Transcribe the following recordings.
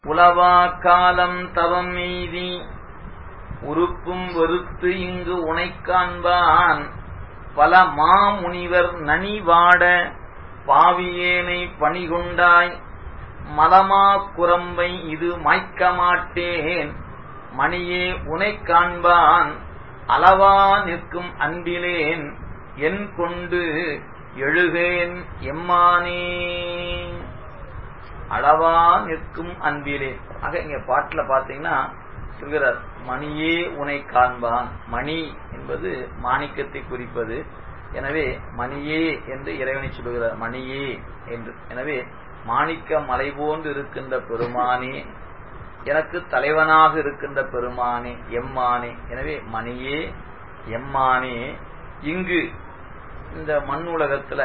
உளவா காலம் தவம் எய்தி உறுப்பும் வெறுத்து இங்கு உனைக் காண்பான் பல மாமுனிவர் நனிவாட பாவியேனை பணிகொண்டாய் மலமா குரம்பை இது மாய்க்க மாட்டேன் மணியே உனைக் காண்பான் அளவா நிற்கும் அன்பிலேன் என் கொண்டு எழுகேன் எம்மானே அளவா நிற்கும் அன்பிலே ஆக இங்க பாட்டுல பாத்தீங்கன்னா சொல்கிறார் மணியே உனை காண்பான் மணி என்பது மாணிக்கத்தை குறிப்பது எனவே மணியே என்று இறைவனை சொல்லுகிறார் மணியே என்று எனவே மாணிக்க மலை போன்று இருக்கின்ற பெருமானே எனக்கு தலைவனாக இருக்கின்ற பெருமானே எம்மானே எனவே மணியே எம்மானே இங்கு இந்த மண் உலகத்துல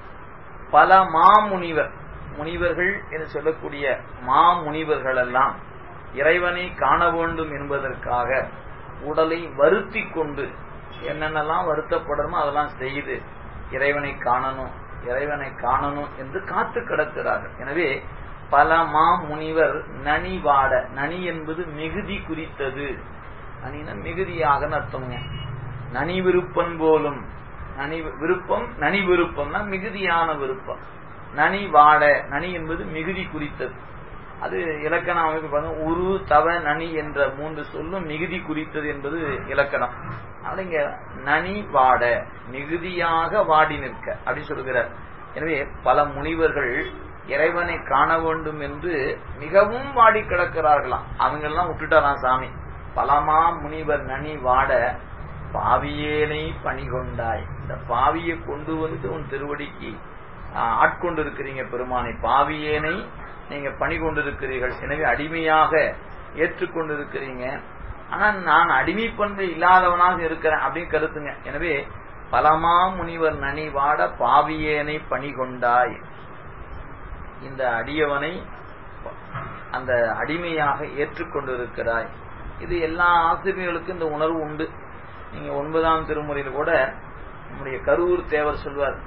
பல மாமுனிவர் முனிவர்கள் என்று சொல்லக்கூடிய மாமுனிவர்கள் எல்லாம் இறைவனை காண வேண்டும் என்பதற்காக உடலை வருத்தி கொண்டு என்னென்னலாம் வருத்தப்படணுமோ அதெல்லாம் செய்து இறைவனை காணணும் இறைவனை காணணும் என்று காத்து கிடக்கிறார்கள் எனவே பல மா முனிவர் நனி வாட நனி என்பது மிகுதி குறித்தது நனினா மிகுதியாக அர்த்தம்ங்க நனி விருப்பம் போலும் நனி விருப்பம் நனி விருப்பம்னா மிகுதியான விருப்பம் நனி வாட நனி என்பது மிகுதி குறித்தது அது இலக்கண அமைப்பு பாருங்க உரு தவ நனி என்ற மூன்று சொல்லும் மிகுதி குறித்தது என்பது இலக்கணம் அதனால இங்க நனி வாட மிகுதியாக வாடி நிற்க அப்படி சொல்கிறார் எனவே பல முனிவர்கள் இறைவனை காண வேண்டும் என்று மிகவும் வாடி கிடக்கிறார்களாம் அவங்க எல்லாம் விட்டுட்டாராம் சாமி பலமா முனிவர் நனி வாட பாவியேனை பணி கொண்டாய் இந்த பாவியை கொண்டு வந்து உன் திருவடிக்கு ஆட்கொண்டு இருக்கிறீங்க பெருமானை பாவியேனை நீங்க பணி கொண்டிருக்கிறீர்கள் எனவே அடிமையாக ஏற்றுக்கொண்டிருக்கிறீங்க ஆனா நான் அடிமை பண்பு இல்லாதவனாக இருக்கிறேன் அப்படின்னு கருத்துங்க எனவே பலமா முனிவர் நனி வாட பாவியேனை பணி கொண்டாய் இந்த அடியவனை அந்த அடிமையாக ஏற்றுக்கொண்டிருக்கிறாய் இது எல்லா ஆசிரியர்களுக்கும் இந்த உணர்வு உண்டு நீங்க ஒன்பதாம் திருமுறையில் கூட நம்முடைய கரூர் தேவர் சொல்வார்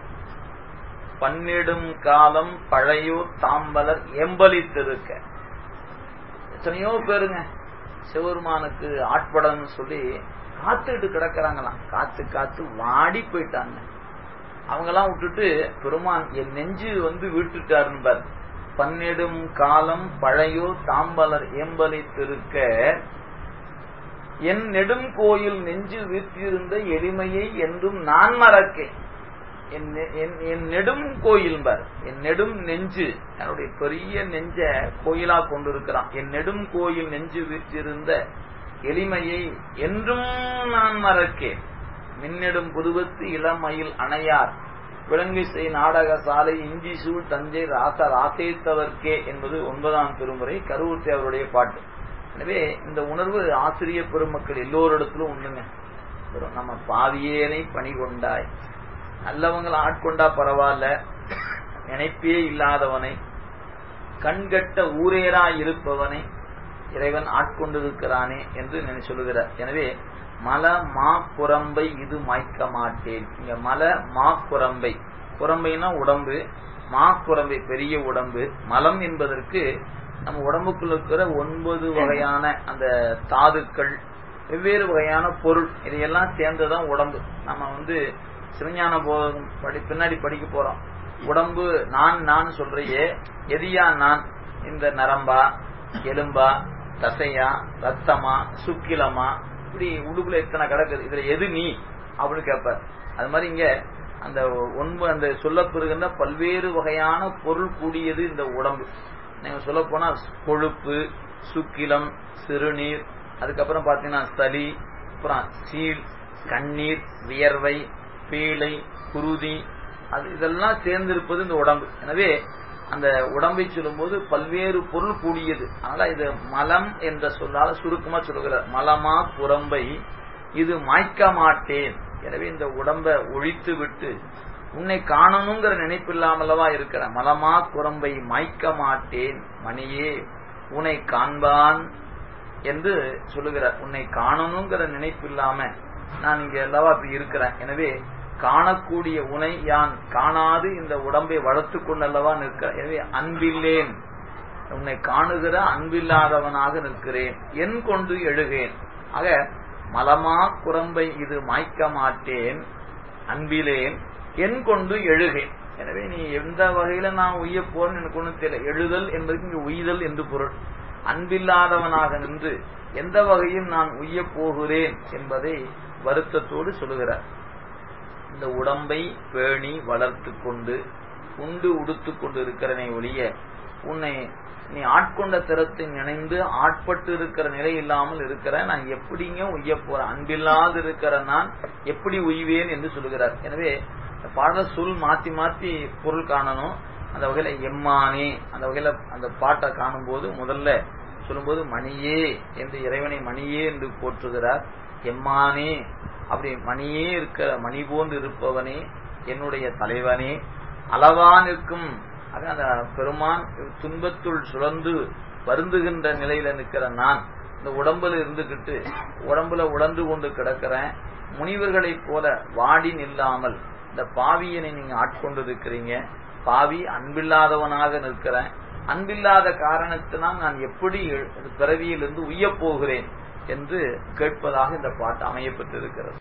பன்னிடும் காலம் பழையோர் தாம்பலர் எம்பலித்திருக்க எத்தனையோ பேருங்க சிவருமானுக்கு ஆட்படன்னு சொல்லி காத்துட்டு கிடக்கிறாங்களாம் காத்து காத்து வாடி போயிட்டாங்க அவங்கெல்லாம் விட்டுட்டு பெருமான் என் நெஞ்சு வந்து வீட்டுட்டாருன்பார் பன்னெடும் காலம் பழையோ தாம்பலர் ஏம்பலித்திருக்க என் நெடும் கோயில் நெஞ்சு வீற்றிருந்த எளிமையை என்றும் நான் மறக்கேன் என் நெடும் கோயில் பார் என் நெடும் நெஞ்சு என்னுடைய பெரிய நெஞ்ச கோயிலா கொண்டிருக்கிறான் என் நெடும் கோயில் நெஞ்சு வீற்றிருந்த எளிமையை என்றும் நான் மறக்கேன் மின்னெடும் புதுவத்து இளமயில் அணையார் விலங்கிசை நாடக சாலை இஞ்சி சூழ் தஞ்சை ராச ராசேத்தவர்க்கே என்பது ஒன்பதாம் திருமுறை கரூர் தேவருடைய பாட்டு எனவே இந்த உணர்வு ஆசிரிய பெருமக்கள் எல்லோரிடத்திலும் உண்டுங்க நம்ம பாவியேனை பணி கொண்டாய் நல்லவங்களை ஆட்கொண்டா பரவாயில்ல நினைப்பே இல்லாதவனை கண்கட்ட ஊரேரா இருப்பவனை இறைவன் ஆட்கொண்டிருக்கிறானே என்று நினை சொல்லுகிறார் எனவே மல மா குரம்பை இது மாய்க்க மாட்டேன் இங்க மல மா குரம்பை குரம்பைனா உடம்பு மா குரம்பை பெரிய உடம்பு மலம் என்பதற்கு நம்ம உடம்புக்குள்ள இருக்கிற ஒன்பது வகையான அந்த தாதுக்கள் வெவ்வேறு வகையான பொருள் இதையெல்லாம் சேர்ந்துதான் உடம்பு நம்ம வந்து சிவஞான போதம் படி பின்னாடி படிக்க போறோம் உடம்பு நான் நான் சொல்றையே எதியா நான் இந்த நரம்பா எலும்பா தசையா ரத்தமா சுக்கிலமா இப்படி உடுக்குல எத்தனை கிடக்குது இதுல எது நீ அப்படின்னு கேட்பார் அது மாதிரி இங்க அந்த ஒன்பது அந்த சொல்லப்பெறுகின்ற பல்வேறு வகையான பொருள் கூடியது இந்த உடம்பு நீங்க சொல்ல போனா கொழுப்பு சுக்கிலம் சிறுநீர் அதுக்கப்புறம் பாத்தீங்கன்னா சளி அப்புறம் சீல் கண்ணீர் வியர்வை பீளை குருதி அது இதெல்லாம் சேர்ந்திருப்பது இந்த உடம்பு எனவே அந்த உடம்பை சொல்லும்போது பல்வேறு பொருள் கூடியது அதனால இது மலம் என்ற சொல்லால சுருக்கமா சொல்லுகிறார் மலமா குரம்பை இது மாய்க்க மாட்டேன் எனவே இந்த உடம்பை ஒழித்து விட்டு உன்னை காணணுங்கிற நினைப்பு இல்லாமல்லவா இருக்கிற மலமா குரம்பை மாய்க்க மாட்டேன் மணியே உன்னை காண்பான் என்று சொல்லுகிறார் உன்னை காணணுங்கிற நினைப்பு இல்லாம நான் இங்க அல்லவா இப்படி இருக்கிறேன் எனவே காணக்கூடிய உனை யான் காணாது இந்த உடம்பை வளர்த்து கொண்டல்லவா நிற்க எனவே அன்பில்லேன் உன்னை காணுகிற அன்பில்லாதவனாக நிற்கிறேன் என் கொண்டு எழுகேன் ஆக மலமா குரம்பை இது மாய்க்க மாட்டேன் அன்பிலேன் என் கொண்டு எழுகேன் எனவே நீ எந்த வகையில நான் உய்ய போறேன்னு எனக்கு ஒன்றும் தெரியல எழுதல் என்பதுக்கு இங்கு உய்தல் என்று பொருள் அன்பில்லாதவனாக நின்று எந்த வகையில் நான் உய்ய போகிறேன் என்பதை வருத்தத்தோடு சொல்லுகிறார் இந்த உடம்பை பேணி வளர்த்து கொண்டு உண்டு உடுத்து கொண்டு இருக்கிறனை ஒழிய உன்னை நீ ஆட்கொண்ட திறத்தை நினைந்து ஆட்பட்டு இருக்கிற நிலை இல்லாமல் இருக்கிற நான் எப்படிங்க உய்ய போறேன் அன்பில்லாது இருக்கிற நான் எப்படி உய்வேன் என்று சொல்லுகிறார் எனவே பாடல சொல் மாத்தி மாத்தி பொருள் காணணும் அந்த வகையில எம்மானே அந்த வகையில அந்த பாட்டை காணும் போது முதல்ல சொல்லும்போது மணியே என்று இறைவனை மணியே என்று போற்றுகிறார் எம்மானே அப்படி மணியே இருக்கிற மணி போன்று இருப்பவனே என்னுடைய தலைவனே அளவா நிற்கும் அந்த பெருமான் துன்பத்துள் சுழந்து வருந்துகின்ற நிலையில நிற்கிற நான் இந்த உடம்புல இருந்துகிட்டு உடம்புல உழந்து கொண்டு கிடக்கிறேன் முனிவர்களைப் போல வாடி நில்லாமல் இந்த பாவியனை நீங்க ஆட்கொண்டு இருக்கிறீங்க பாவி அன்பில்லாதவனாக நிற்கிறேன் அன்பில்லாத காரணத்தினால் நான் எப்படி பிறவியிலிருந்து உய்ய போகிறேன் என்று கேட்பதாக இந்த பாட்டு அமையப்பட்டிருக்கிறது